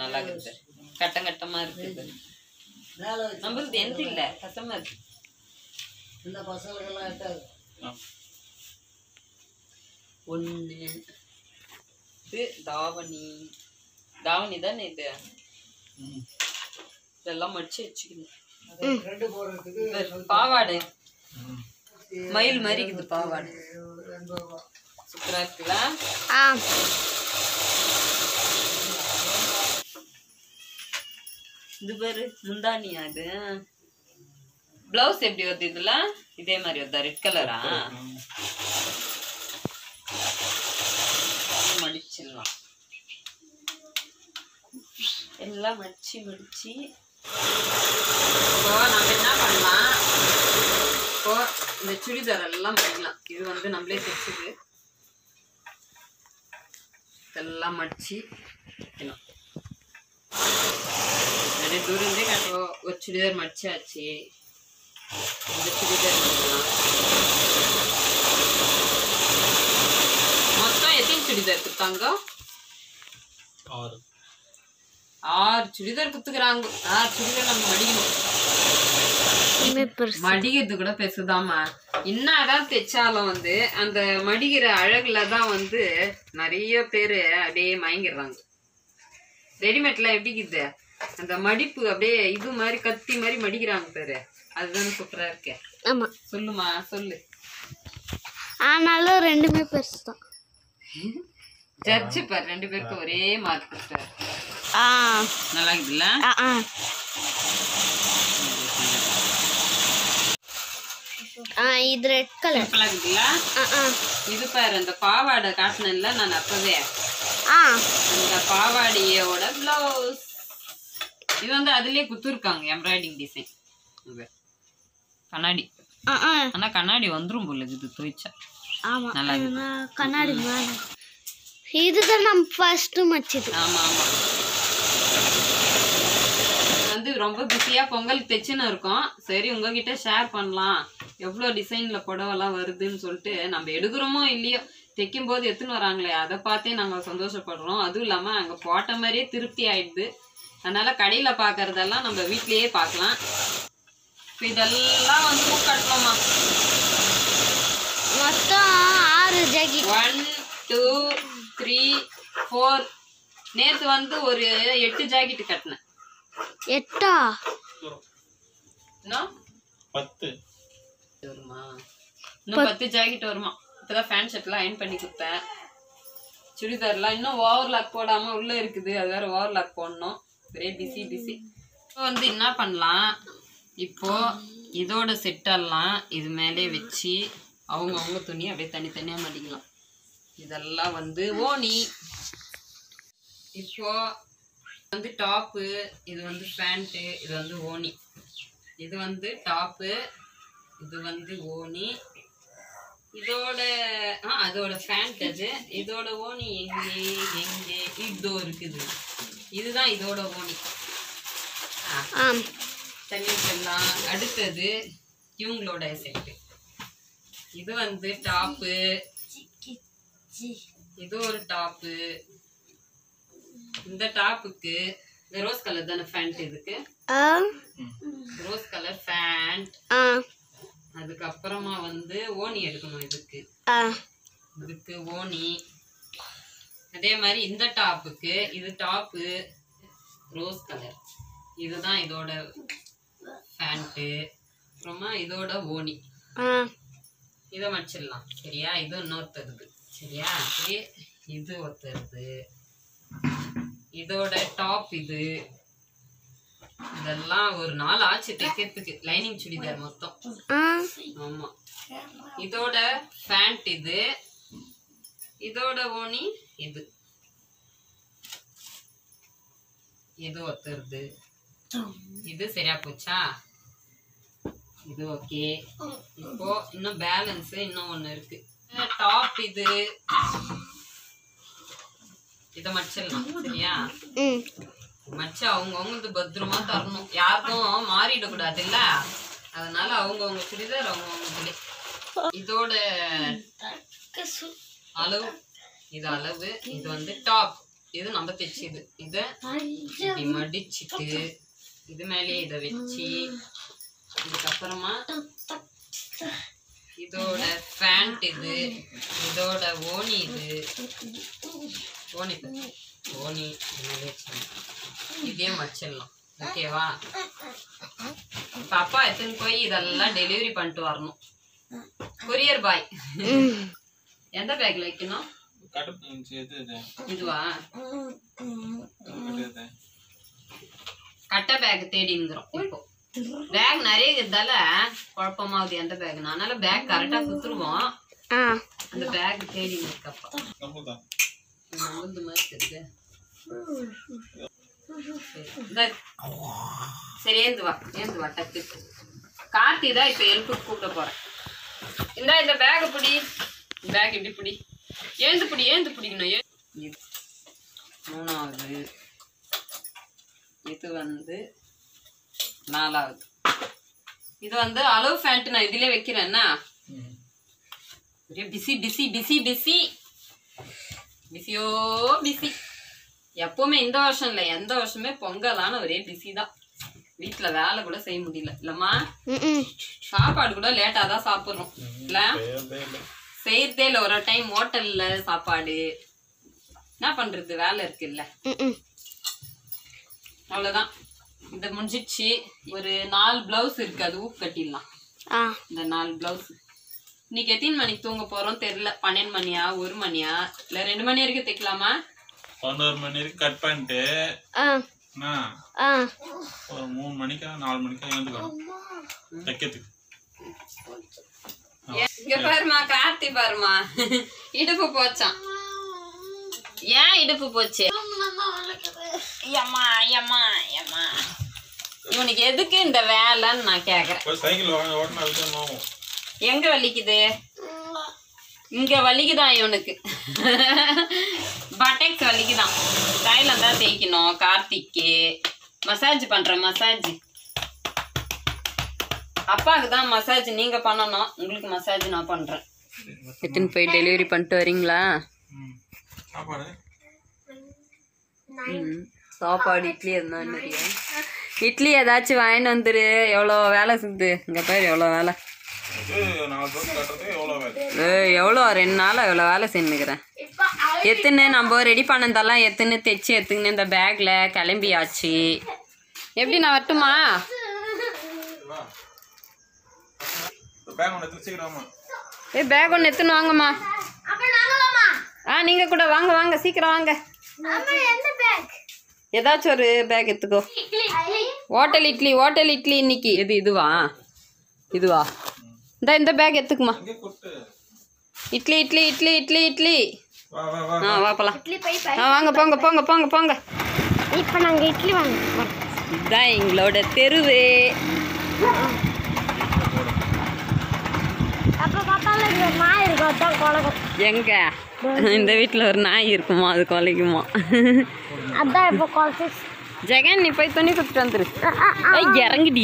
நல்லா இருக்குது கட்டம் கட்டமா இருக்குது மேலே வச்சு நம்மளுது எந்த இல்ல கஷ்டமா இருக்கு இந்த பசங்களுக்கெல்லாம் எட்டாது ஒண்ணு இது தாவணி தாவணி தானே இது இதெல்லாம் மடிச்சு வச்சுக்கணும் அது ரெண்டு போடுறதுக்கு இது பாவாடை மயில் மாதிரி இருக்குது பாவாடை ரெண்டு ரூபா சூப்பரா இருக்குல்ல ஆ இது பாரு முந்தானியா அது பிளவுஸ் எப்படி வருது இதுல இதே மாதிரி வருதா ரெட் கலரா மடிச்சிடலாம் எல்லாம் மடிச்சு மடிச்சு இப்போ நம்ம என்ன பண்ணலாம் இப்போ இந்த சுடிதார் எல்லாம் மடிக்கலாம் இது வந்து நம்மளே தைச்சது இதெல்லாம் மடிச்சு வைக்கணும் நிறைய தூரம் இருந்தே காட்டுவோம் ஒரு சுடிதார் மடிச்சாச்சு இந்த சுடிதார் மடிக்கலாம் மொத்தம் எத்தனை சுடிதார் கொடுத்தாங்க ஆறு ஆறு சுடிதார் குத்துக்கிறாங்க ஆறு சுடிதார் நம்ம மடிக்கணும் இனிமே பெருசு மடிக்கிறது கூட பெருசுதாம்மா என்னதான் தைச்சாலும் வந்து அந்த மடிக்கிற அழகுல தான் வந்து நிறைய பேர் அப்படியே மயங்கிடுறாங்க ரெடிமேட்ல எப்படி இருக்குது அந்த மடிப்பு அப்படியே இது மாதிரி கத்தி மாதிரி மடிக்கிறாங்க பேரு அதுதானே சூப்பரா இருக்கு ஆமா சொல்லுமா சொல்லு ஆனாலும் ரெண்டுமே பெருசு தான் ஜட்ஜு பாரு ரெண்டு பேருக்கும் ஒரே மார்க் சார் ஆ நல்லா இருக்குதுல்ல ஆ ஆ ஆ இது ரெட் கலர் சிம்பிளா இருக்குதுல்ல ஆ ஆ இது பாரு அந்த பாவாடை காட்டினேன்ல நான் அப்பவே ஆ அந்த பாவாடையோட பிளவுஸ் இது வந்து அதுலயே குத்துருக்காங்க எம்ப்ராய்டிங் டிசைன் கண்ணாடி ஆ ஆ ஆனா கண்ணாடி வந்துரும் போல இது துவைச்சா ஆமா நல்லா இருக்கு. நான் கண்ணாடி மாதிரி இதுதான் நம்ம ஃபர்ஸ்ட் மச்சது ஆமா ஆமா இது வந்து ரொம்ப பிஸியா பொங்கல் தைச்சுன்னு இருக்கோம் சரி உங்ககிட்ட ஷேர் பண்ணலாம் எவ்வளோ டிசைன்ல புடவெல்லாம் வருதுன்னு சொல்லிட்டு நம்ம எடுக்கிறோமோ இல்லையோ தைக்கும் போது எடுத்துன்னு வராங்களே அதை பார்த்தே நாங்கள் சந்தோஷப்படுறோம் அதுவும் இல்லாமல் அங்கே போட்ட மாதிரியே திருப்தி ஆயிடுது அதனால கடையில் பார்க்கறதெல்லாம் நம்ம வீட்லயே பார்க்கலாம் இப்போ இதெல்லாம் வந்து பூ கட்டணுமா மொத்தம் ஆறு jacket one two three four நேற்று வந்து ஒரு எட்டு ஜாக்கெட் கட்டினேன் எட்டா இன்னும் பத்து வருமா இன்னும் பத்து ஜாக்கெட் வருமா இப்பதான் ஃபேன் ஷர்ட்லாம் அயன் பண்ணி கொடுத்தேன் சுடிதார்லாம் இன்னும் ஓவர்லாக் போடாம உள்ள இருக்குது அது வேற ஓவர்லாக் போடணும் ஒரே பிஸி பிஸி இப்போ வந்து என்ன பண்ணலாம் இப்போ இதோட செட்டெல்லாம் இது மேலே வச்சு அவங்க அவங்க துணி அப்படியே தனித்தனியா மடிக்கலாம் இதெல்லாம் வந்து ஓனி இப்போ வந்து டாப்பு இது வந்து பேண்ட்டு இது வந்து ஓனி இது வந்து டாப்பு இது வந்து ஓனி இதோட ஆ அதோட பேண்ட் அது இதோட ஓனி எங்கே எங்கே இதோ இருக்குது இதுதான் இதோட ஓனி ஆ ஆம் தண்ணி செல்லாம் அடுத்தது இவங்களோட செட்டு இது வந்து டாப்பு இது ஒரு டாப்பு இந்த டாப்புக்கு இந்த ரோஸ் கலர் தானே பேண்ட் இதுக்கு ஆ ரோஸ் கலர் பேண்ட் ஆ அதுக்கப்புறமா வந்து ஓனி எடுக்கணும் இதுக்கு ஆ இதுக்கு ஓனி அதே மாதிரி இந்த டாப்புக்கு இது டாப்பு ரோஸ் கலர் இதுதான் இதோட பேண்ட்டு அப்புறமா இதோட ஓனி ஆ இதை மடிச்சிடலாம் சரியா இது இன்னொருத்தருது சரியா சரி இது ஒருத்தருது இதோட டாப் இது இதெல்லாம் ஒரு நாள் ஆச்சு தைக்கிறதுக்கு லைனிங் சுடிதார் மொத்தம் ஆ ஆமா இதோட பேண்ட் இது இதோட ஓனி இது இது ஒத்துருது இது சரியா போச்சா இது ஓகே இப்போ இன்னும் பேலன்ஸ் இன்னும் ஒண்ணு இருக்கு டாப் இது இத மடிச்சிடலாம் சரியா ம் மச்சு அவங்கவுங்க பத்திரமா தரணும் யாருக்கும் மாறிடக்கூடாது இல்ல அதனால அவங்கவுங்க சுடிதார் அவங்கவுங்க இதோட அளவு இது அளவு இது வந்து டாப் இது நம்ம தைச்சது இதை இப்படி மடிச்சிட்டு இது மேலேயே இதை வச்சு இதுக்கப்புறமா இதோட பேண்ட் இது இதோட ஓனி இது ஓனி இது. ஓனி இது மேலே வச்சிடலாம். இதே மடிச்சிடலாம் ஓகேவா இப்ப அப்பா எடுத்துன்னு போய் இதெல்லாம் டெலிவரி பண்ணிட்டு வரணும் கொரியர் பாய் எந்த பேக்ல வைக்கணும் கடுப்பு இது இது இதுவா இது இது. கட்டை பேக் தேடிங்கிறோம் இப்போ பேக் நிறைய இருக்கிறதால குழப்பமாகுது எந்த பேக் அதனால பேக் கரெக்டா குத்துருவோம் ஆ அந்த பேக் தேடிங்க இருக்கப்பா நம்மதான் நம்புது மாதிரி தெரியுது சரி, இந்தா. சரி ஏந்து வா ஏந்து வா டக்கு கார்த்தி தான் இப்ப எழுப்புக்கு கூப்பிட போறேன் இந்தா இந்த பேக் பிடி பேக் இப்படி பிடி ஏந்து பிடி ஏந்து பிடிக்கணும் ஏ- இது மூணாவது இது வந்து நாலாவது இது வந்து அளவு ஃபேண்ட் நான் இதுலயே வைக்கிறேன்னா ஒரே பிஸி பிஸி பிஸி பிஸி பிஸியோ பிஸி எப்பவுமே இந்த வருஷம் இல்லை எந்த வருஷமே பொங்கலான ஒரே பிஸி தான் வீட்டுல வேலை கூட செய்ய முடியல இல்லம்மா ம் சாப்பாடு கூட லேட்டா தான் சாப்பிடுறோம் இல்ல தேவையே இல்லை செய்யறதே இல்லை ஒரு டைம் ஹோட்டல்ல சாப்பாடு என்ன பண்றது வேலை இருக்குல்ல ம் அவ்வளவுதான் இந்த முடிஞ்சிடுச்சு ஒரு நாலு பிளவுஸ் இருக்கு அது ஊக்கு கட்டிடலாம் ஆ இந்த நாலு பிளவுஸ் இன்னைக்கு எத்தனை மணிக்கு தூங்க போறோம் தெரியல பன்னெண்டு மணியா ஒரு மணியா இல்ல ரெண்டு மணி வரைக்கும் தைக்கலாமா பதினோரு மணி வரைக்கும் கட் பண்ணிட்டு ஆ என்ன, ஆ ஒரு மூணு மணிக்கா நாலு மணிக்கா எழுந்துக்கணும் தைக்கிறதுக்கு இங்க பாருமா கார்த்தி பாருமா இடுப்பு போச்சான் ஏன் இடுப்பு போச்சு ஐயம்மா ஐயம்மா ஐயம்மா இவனுக்கு எதுக்கு இந்த வேலைன்னு நான் கேக்குறேன் போய் சைக்கிள் வாங்க ஓட்டினா அதுதான் நோவும் எங்க வலிக்குது இங்க வலிக்குதான் இவனுக்கு பட்டெக்ஸ் வலிக்குதான் தைலம் தான் தேய்க்கணும் கார்த்திக்கு மசாஜ் பண்றேன் மசாஜ் அப்பாவுக்கு தான் மசாஜ் நீங்க பண்ணணும் உங்களுக்கு மசாஜ் நான் பண்றேன் எத்தனை போய் டெலிவரி பண்ணிட்டு வரீங்களா ம் சாப்பாடு ம். சாப்பாடு இட்லி எதுனா நிறைய இட்லி ஏதாச்சும் வாங்கிட்டு வந்துரு எவ்வளோ வேலை சுத்து இங்க பேர் எவ்வளோ வேலை இது நாலு தோசை கட்டுறதுக்கு எவ்வளோ வேலை ஏய், எவ்வளோ ரெண்டு நாளாக எவ்வளோ வேலை செஞ்சுக்கிறேன் எத்துன்னு நம்ம ரெடி பண்ணதெல்லாம் எத்துன்னு தைச்சு எத்துக்குன்னு இந்த பேக்கில் கிளம்பியாச்சு எப்படி நான் வரட்டுமா பேக் ஒன்று எடுத்து சீக்கிரமா ஏய் பேக் ஒன்று எடுத்துன்னு வாங்கம்மா ஆ நீங்கள் கூட வாங்க வாங்க சீக்கிரம் வாங்க ஏதாச்சும் ஒரு பேக் எடுத்துக்கோ ஹோட்டல் இட்லி ஹோட்டல் இட்லி இன்னைக்கு இது இதுவா இதுவா இந்த இந்த பேக் எடுத்துக்குமா இங்கே கொட்டு இட்லி இட்லி இட்லி இட்லி இட்லி வா வா வா ஆ வாப்பலாம் ஆ வாங்க போங்க போங்க போங்க போங்க இப்போ நாங்கள் இட்லி வாங்க இதுதான் எங்களோட தெருவு அப்போ பார்த்தாலும் இங்கே ஒரு நாய் இருக்கும் அதான் குழகம் எங்க இந்த வீட்டில் ஒரு நாய் இருக்குமா அது கொலைக்குமா அதான் இப்போ குழச்சி ஜெகன் நீ போய் துணி கொடுத்துட்டு வந்துரு ஏய், இறங்குடி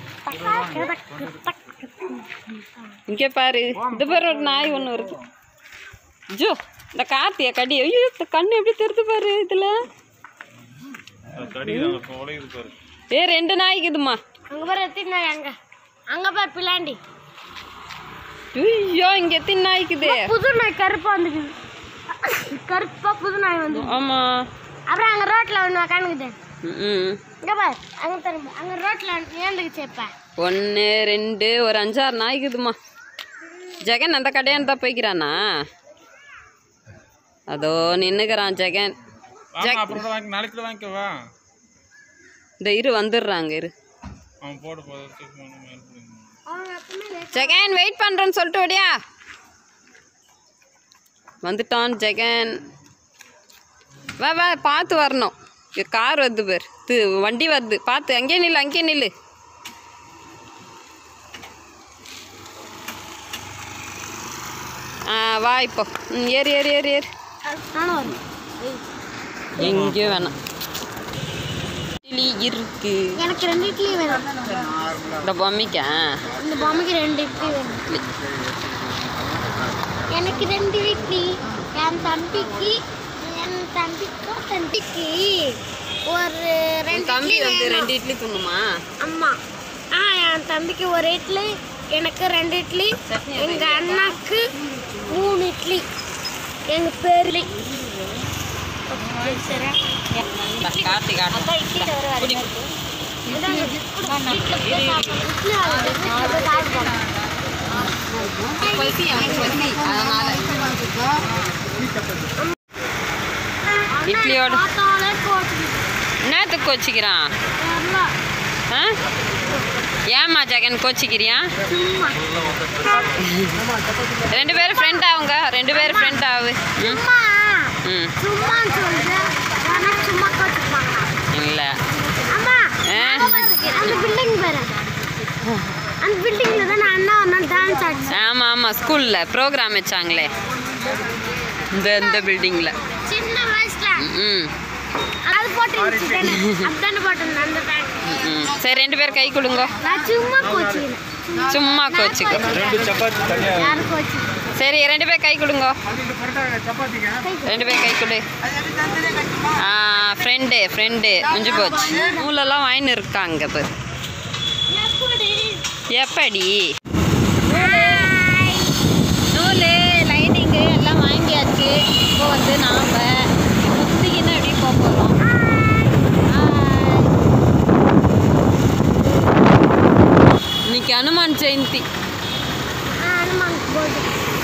இங்கே பாரு இது பாரு ஒரு நாய் ஒன்று இருக்கு ஜோ இந்த கார்த்திய கடி ஐயோ இந்த கண்ணு எப்படி தெரிது பாரு இதுல கடிக்கிறாங்க உடையுது பாரு ஏ ரெண்டு நாய்க்குதுமா அங்கே பாரு எத்தனை நாய் அங்கே அங்கே பாரு பிள்ளாண்டி ஐயோ இங்க எத்தனை நாய்க்குது புது நாய் கருப்பா வந்துக்குது கருப்பா புது நாய் வந்து ஆமா அப்புறம் அங்கே ரோட்டில் ஒன்று உக்காந்துக்குது ம் இங்கே பாரு அங்கே திரும்ப அங்கே ரோட்டில் ஏந்துக்குச்சு இப்போ ஒன்று ரெண்டு ஒரு அஞ்சாறு நாய்க்குதுமா ஜெகன் அந்த கடையான் தான் போய்க்கிறானா அதோ நின்னுக்கிறான் ஜெகன் வாங்க அப்புறம் கூட வாங்கி நாளைக்கு கூட வாங்கிக்கவா இந்த இரு வந்துடுறாங்க இரு அவன் போட போகிறதுக்கு மேல் பிடிங்க அவங்க அப்பமே ஜெகன் வெயிட் பண்ணுறேன்னு சொல்லிட்டு ஓடியா வந்துட்டான் ஜெகன் வா வா பார்த்து வரணும் இது கார் வருது பேர் இது வண்டி வருது பார்த்து அங்கேயே நில்லு அங்கேயே நில்லு ஆ வா இப்போ ம், ஏறு ஏறு ஏறு ஏறு நானும் வரணும் எங்கேயும் வேணாம் இட்லி இருக்கு எனக்கு ரெண்டு இட்லி வேணும் இந்த பொம்மைக்கா இந்த பொம்மைக்கு ரெண்டு இட்லி வேணும் இட்லி எனக்கு ரெண்டு இட்லி என் தம்பிக்கு என் தம்பிக்கும் ரெண்டு இட்லிக்கு ஒரு என் ரெண்டு தம்பி இட்லி வந்து வேணும். ரெண்டு இட்லி துண்ணுமா அம்மா ஆ என் தம்பிக்கு ஒரு இட்லி எனக்கு ரெண்டு இட்லி சட்னி எங்க அண்ணாக்கு மூணு இட்லி எங்க பேர்லி கார்த்தி காட்டு பசி எனக்கு பசி அதனால இட்லியோட என்னத்துக்கு கோச்சிக்கிறான் ஆ ஏம்மா ஜெகன் கோச்சிக்கிறியா ரெண்டு பேரும் ஃப்ரெண்ட் ஆகுங்க ரெண்டு பேரும் ஃப்ரெண்ட் ஆகு ம் ம் சும்மா சொல்லிட்டு ஆனா சும்மா கோச்சுப்பாங்க இல்லை அம்மா ஆ அந்த பில்டிங் பாரு அந்த பில்டிங்ல தான் அண்ணா ஒரு நாள் டான்ஸ் ஆடிச்சு ஆமாம் ஆமாம் ஸ்கூலில் ப்ரோக்ராம் வச்சாங்களே இந்த இந்த பில்டிங்கில் சின்ன வயசுல ம் அது போட்டு இருந்துச்சு தானே அப்படித்தானே போட்டிருந்தேன் அந்த பேண்ட் ம் சரி ரெண்டு பேர் கை கொடுங்க நான் சும்மா கோச்சிக்கிறேன் சும்மா கோச்சிக்கோ யாரு கோச்சு சரி ரெண்டு பேர் கை கொடுங்க ரெண்டு பேர் கை கொடு ஆ ஃப்ரெண்டு ஃப்ரெண்டு முடிஞ்சு போச்சு நூலெல்லாம் வாங்கின்னு இருக்காங்க இப்போ எப்படி நூல் லைனிங்கு எல்லாம் வாங்கியாச்சு இப்போ வந்து நாம் சுத்திக்கின்னு அப்படியே போக போகிறோம் இன்னைக்கு அனுமான் ஜெயந்தி ஹனுமான் போட்டு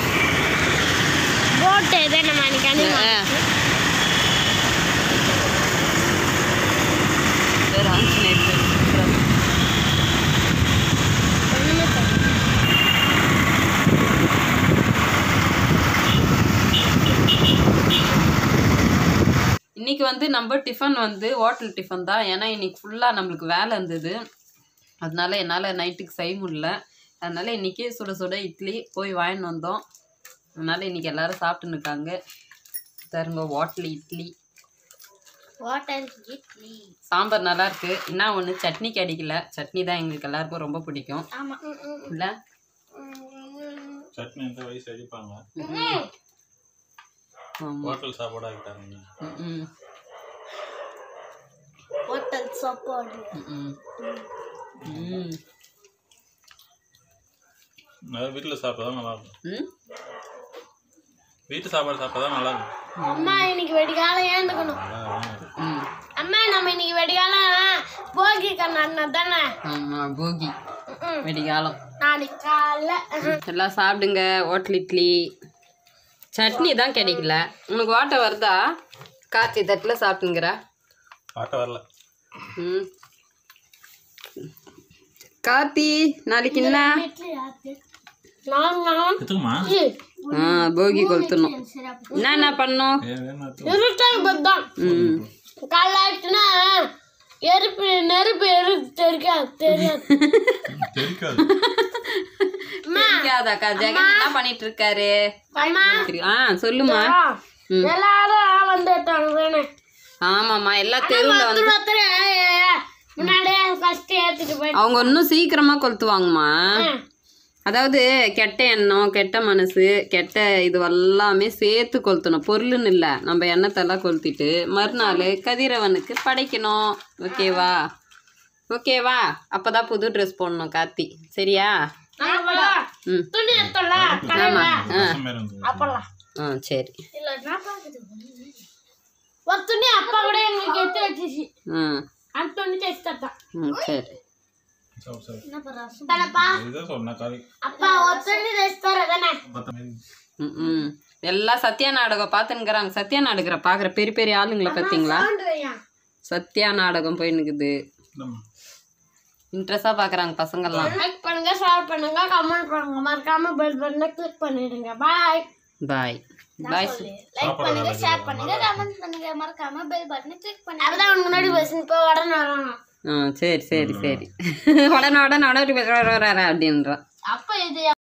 போட்டு இதை நம்ம அன்னைக்கு ஹனுமான் வேறு ஆஞ்சநேயர் கோயில். ஒண்ணுமே தெரியல. இன்னைக்கு வந்து நம்ம டிஃபன் வந்து ஹோட்டல் டிஃபன் தான் ஏன்னா இன்னைக்கு ஃபுல்லாக நம்மளுக்கு வேலை இருந்தது அதனால என்னால் நைட்டுக்கு செய்ய முடியல அதனால இன்னைக்கு சுட சுட இட்லி போய் வாங்கிட்டு வந்தோம் அதனால இன்னைக்கு எல்லாரும் சாப்பிட்டுன்னு இருக்காங்க தருங்க ஹோட்டல் இட்லி ஹோட்டல் இட்லி சாம்பார் நல்லா இருக்கு என்ன ஒன்று சட்னி கிடைக்கல சட்னி தான் எங்களுக்கு எல்லாருக்கும் ரொம்ப பிடிக்கும் ஆமா இல்லை சட்னி இந்த வயசு அடிப்பாங்க ஆமாம் ஹோட்டல் சாப்பாடு ஆகிட்டாங்க ம் ஹோட்டல் சாப்பாடு ம் ம் நிறைய வீட்டில் சாப்பிட்டா தான் நல்லா இருக்கும் ம் வீட்டு சாப்பாடு சாப்பிட்டா தான் நல்லா இருக்கும் அம்மா இன்னைக்கு வெடிகாலம் ஏந்துக்கணும் ம் அம்மா நம்ம இன்னைக்கு வெடிகாலம் போகி கண்ணா தானே ஆமாம் போகி வெடிகாலம் நாளைக்கு காலைல எல்லாம் சாப்பிடுங்க ஹோட்டல் இட்லி சட்னி தான் கிடைக்கல உனக்கு ஓட்டை வருதா காய்ச்சி தட்டில் சாப்பிட்டுங்கிற ஆட்டோ வரல ம் கார்த்தி நாளைக்கு என்ன நான் நான் எதுக்குமா ஆ போகி கொளுத்தணும் என்ன என்ன பண்ணோம் ஏ வேணும் இருட்டாக பத்தான் ம் காலைல ஆயிடுச்சுன்னா எருப்பு நெருப்பு எருக்கு தெரியாது தெரியாது தெரிக்காது தெரியாதாக்கா ஜெகன் என்ன பண்ணிட்டு இருக்காரு அம்மா தெரியும். ஆ சொல்லுமா ம். எல்லாரும் வந்துட்டாங்க தானே ஆமாம்மா எல்லா தெருவில் வந்து ஒருத்தர் ஒருத்தர் முன்னாடியே ஃபர்ஸ்ட் ஏத்துட்டு போயிட்டு அவங்க இன்னும் சீக்கிரமா கொளுத்துவாங்கம்மா அதாவது கெட்ட எண்ணம் கெட்ட மனசு கெட்ட இது எல்லாமே சேர்த்து கொளுத்தணும் பொருள்னு இல்லை நம்ம எண்ணத்தெல்லாம் கொளுத்திட்டு மறுநாள் கதிரவனுக்கு படைக்கணும் ஓகேவா ஓகேவா அப்பதான் புது ட்ரெஸ் போடணும் கார்த்தி சரியா ம் துணி எடுத்தோம்ல ஆமா ஆ மாதிரி இருந்தது அப்பலாம் ஆ சரி இல்ல நான் பாக்குது ஒரு துணி அப்பா கூட எங்களுக்கு எடுத்து வச்சிச்சு ம் அந்த துணி தைச்சு தட்டான் ம் சரி சரி சரி தானப்பா இதுதான் சொன்ன காலி அப்பா ஒரு துணி தைச்சு தர தானே பத்த மாதிரி ம் ம் எல்லாம் சத்யா நாடகம் பார்த்துன்னுக்குறாங்க சத்யா நாடகம் பார்க்குற பெரிய பெரிய ஆளுங்களை பார்த்தீங்களா சத்யா நாடகம் போயின்னுக்குது இந்தம்மா. இன்ட்ரெஸ்டாக பார்க்குறாங்க பசங்கள்லாம் லைக் பண்ணுங்க ஷேர் பண்ணுங்க கமெண்ட் பண்ணுங்க மறக்காம பெல் பட்டனை கிளிக் பண்ணிடுங்க பாய் பாய் பாய் லைக் பண்ணுங்க ஷேர் பண்ணுங்க கமெண்ட் பண்ணுங்க மறக்காம பெல் பட்டனை கிளிக் பண்ணுங்க அப்பதான் உனக்கு முன்னாடி பேசுங்க இப்போ உடனே வரணும் ஆ சரி சரி சரி உடனே உடனே உடனே அப்படின்றான் அப்ப இது